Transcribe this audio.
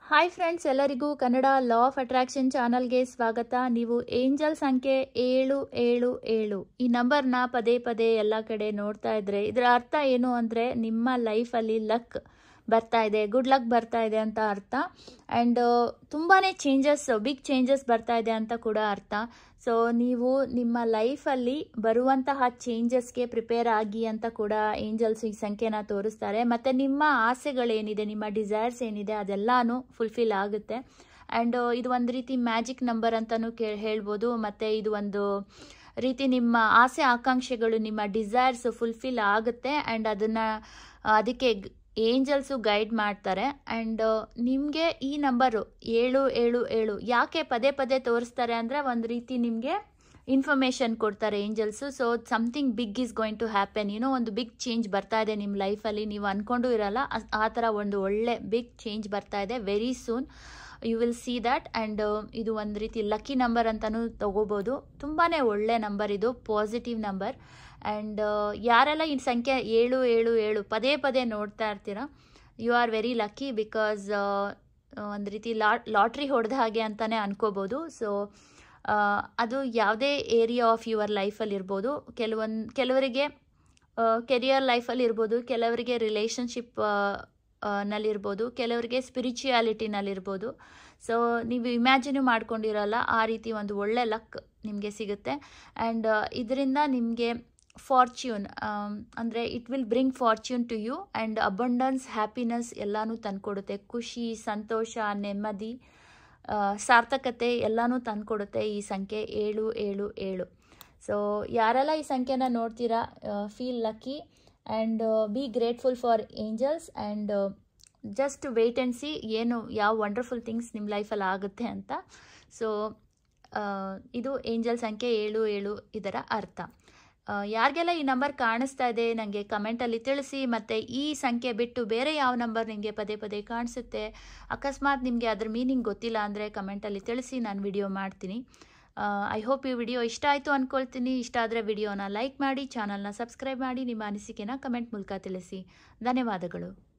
hi friends ಎಲ್ಲರಿಗೂ Kannada law of attraction ಚಾನಲ್ಗೆ ಸ್ವಾಗತ ನೀವು ಏಂಜಲ್ ಸಂಖ್ಯೆ ಏಳು ಏಳು ಏಳು ಈ ನಂಬರ್ನ ಪದೇ ಪದೇ ಎಲ್ಲ ಕಡೆ ನೋಡ್ತಾ ಇದ್ರೆ ಇದರ ಅರ್ಥ ಏನು ಅಂದರೆ ನಿಮ್ಮ ಲೈಫಲ್ಲಿ ಲಕ್ ಬರ್ತಾ ಇದೆ ಗುಡ್ ಲಕ್ ಬರ್ತಾ ಇದೆ ಅಂತ ಅರ್ಥ ಆ್ಯಂಡ್ ತುಂಬಾ ಚೇಂಜಸ್ ಬಿಗ್ ಚೇಂಜಸ್ ಬರ್ತಾ ಇದೆ ಅಂತ ಕೂಡ ಅರ್ಥ ಸೊ ನೀವು ನಿಮ್ಮ ಲೈಫಲ್ಲಿ ಬರುವಂತಹ ಚೇಂಜಸ್ಗೆ ಪ್ರಿಪೇರ್ ಆಗಿ ಅಂತ ಕೂಡ ಏಂಜಲ್ಸ್ ಈ ಸಂಖ್ಯೆನ ತೋರಿಸ್ತಾರೆ ಮತ್ತು ನಿಮ್ಮ ಆಸೆಗಳೇನಿದೆ ನಿಮ್ಮ ಡಿಸೈರ್ಸ್ ಏನಿದೆ ಅದೆಲ್ಲಾನು ಫುಲ್ಫಿಲ್ ಆಗುತ್ತೆ ಆ್ಯಂಡ್ ಇದು ಒಂದು ರೀತಿ ಮ್ಯಾಜಿಕ್ ನಂಬರ್ ಅಂತಲೂ ಕೇ ಹೇಳ್ಬೋದು ಮತ್ತು ಇದು ಒಂದು ರೀತಿ ನಿಮ್ಮ ಆಸೆ ಆಕಾಂಕ್ಷೆಗಳು ನಿಮ್ಮ ಡಿಸೈರ್ಸ್ ಫುಲ್ಫಿಲ್ ಆಗುತ್ತೆ ಆ್ಯಂಡ್ ಅದನ್ನು ಅದಕ್ಕೆ ಏಂಜಲ್ಸು ಗೈಡ್ ಮಾಡ್ತಾರೆ ಆ್ಯಂಡ್ ನಿಮಗೆ ಈ ನಂಬರು ಏಳು ಏಳು ಏಳು ಯಾಕೆ ಪದೇ ಪದೇ ತೋರಿಸ್ತಾರೆ ಅಂದರೆ ಒಂದು ರೀತಿ ನಿಮಗೆ ಇನ್ಫಾರ್ಮೇಷನ್ ಕೊಡ್ತಾರೆ angels so something big is going to happen ಏನೋ ಒಂದು ಬಿಗ್ ಚೇಂಜ್ ಬರ್ತಾ ಇದೆ ನಿಮ್ಮ ಲೈಫಲ್ಲಿ ನೀವು ಅಂದ್ಕೊಂಡು ಇರಲ್ಲ ಆ ಥರ ಒಂದು ಒಳ್ಳೆ ಬಿಗ್ ಚೇಂಜ್ ಬರ್ತಾ ಇದೆ very soon you will see that and ಇದು ಒಂದು ರೀತಿ ಲಕ್ಕಿ ನಂಬರ್ ಅಂತಲೂ ತಗೋಬೋದು ತುಂಬಾ ಒಳ್ಳೆ ನಂಬರ್ ಇದು ಪಾಸಿಟಿವ್ ನಂಬರ್ ಆ್ಯಂಡ್ ಯಾರೆಲ್ಲ ಈ ಸಂಖ್ಯೆ ಏಳು ಏಳು ಏಳು ಪದೇ ಪದೇ ನೋಡ್ತಾ ಇರ್ತೀರ you are very lucky because ಒಂದು ರೀತಿ ಲಾ ಲಾಟ್ರಿ ಹೊಡೆದ ಹಾಗೆ ಅಂತಲೇ ಅನ್ಕೋಬೋದು ಸೊ ಅದು ಯಾವುದೇ ಏರಿಯಾ ಆಫ್ ಯುವರ್ ಲೈಫಲ್ಲಿ ಇರ್ಬೋದು ಕೆಲವೊಂದು ಕೆಲವರಿಗೆ ಕೆರಿಯರ್ ಲೈಫಲ್ಲಿ ಇರ್ಬೋದು ಕೆಲವರಿಗೆ ರಿಲೇಷನ್ಶಿಪ್ ನಲ್ಲಿರ್ಬೋದು ಕೆಲವರಿಗೆ ಸ್ಪಿರಿಚುಯಾಲಿಟಿನಲ್ಲಿರ್ಬೋದು ಸೊ ನೀವು ಇಮ್ಯಾಜಿನು ಮಾಡ್ಕೊಂಡಿರಲ್ಲ ಆ ರೀತಿ ಒಂದು ಒಳ್ಳೆ ಲಕ್ ನಿಮಗೆ ಸಿಗುತ್ತೆ ಆ್ಯಂಡ್ ಇದರಿಂದ ನಿಮಗೆ ಫಾರ್ಚ್ಯೂನ್ ಅಂದರೆ it will bring fortune to you and abundance happiness ಎಲ್ಲನೂ ತಂದುಕೊಡುತ್ತೆ ಖುಷಿ ಸಂತೋಷ ನೆಮ್ಮದಿ ಸಾರ್ಥಕತೆ ಎಲ್ಲನೂ ತಂದುಕೊಡುತ್ತೆ ಈ ಸಂಖ್ಯೆ ಏಳು ಏಳು ಏಳು ಸೊ ಯಾರೆಲ್ಲ ಈ ಸಂಖ್ಯೆನ ನೋಡ್ತೀರಾ feel lucky and be grateful for angels and just wait and see ಏನು ಯಾವ ವಂಡರ್ಫುಲ್ ಥಿಂಗ್ಸ್ ನಿಮ್ಮ ಲೈಫಲ್ಲಿ ಆಗುತ್ತೆ ಅಂತ ಸೊ ಇದು ಏಂಜಲ್ ಸಂಖ್ಯೆ ಏಳು ಏಳು ಇದರ ಅರ್ಥ ಯಾರಿಗೆಲ್ಲ ಈ ನಂಬರ್ ಕಾಣಿಸ್ತಾ ಇದೆ ನನಗೆ ಕಮೆಂಟಲ್ಲಿ ತಿಳಿಸಿ ಮತ್ತು ಈ ಸಂಖ್ಯೆ ಬಿಟ್ಟು ಬೇರೆ ಯಾವ ನಂಬರ್ ನಿಮಗೆ ಪದೇ ಪದೇ ಕಾಣಿಸುತ್ತೆ ಅಕಸ್ಮಾತ್ ನಿಮಗೆ ಅದ್ರ ಮೀನಿಂಗ್ ಗೊತ್ತಿಲ್ಲ ಅಂದರೆ ಕಮೆಂಟಲ್ಲಿ ತಿಳಿಸಿ ನಾನು ವಿಡಿಯೋ ಮಾಡ್ತೀನಿ ಐ ಹೋಪ್ ಈ ವಿಡಿಯೋ ಇಷ್ಟ ಆಯಿತು ಅಂದ್ಕೊಳ್ತೀನಿ ಇಷ್ಟ ಆದರೆ ವಿಡಿಯೋನ ಲೈಕ್ ಮಾಡಿ ಚಾನಲ್ನ ಸಬ್ಸ್ಕ್ರೈಬ್ ಮಾಡಿ ನಿಮ್ಮ ಅನಿಸಿಕೆನ ಕಮೆಂಟ್ ಮೂಲಕ ತಿಳಿಸಿ ಧನ್ಯವಾದಗಳು